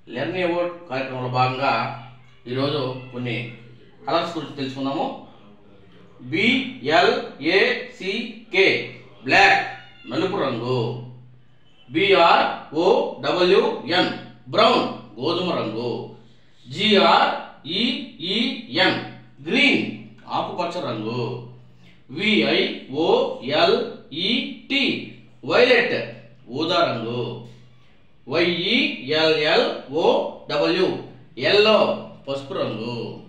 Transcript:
learn award కార్యక్రమంలో భాగంగా ఈరోజు కొన్ని కలర్స్ గురించి తెలుసుకుందాము బిఎల్ఏసికే బ్లాక్ నలుపు రంగు బిఆర్ఓడబ్ల్యూఎన్ బ్రౌన్ గోధుమ రంగు జిఆర్ఈఈఎన్ గ్రీన్ ఆకుపచ్చ రంగు విఐఓఎల్ఈటి వైలెట్ ఊదా రంగు వైఈఎల్ఎల్ఓ డబ్ల్యూ ఎల్లో పసుపు రంగు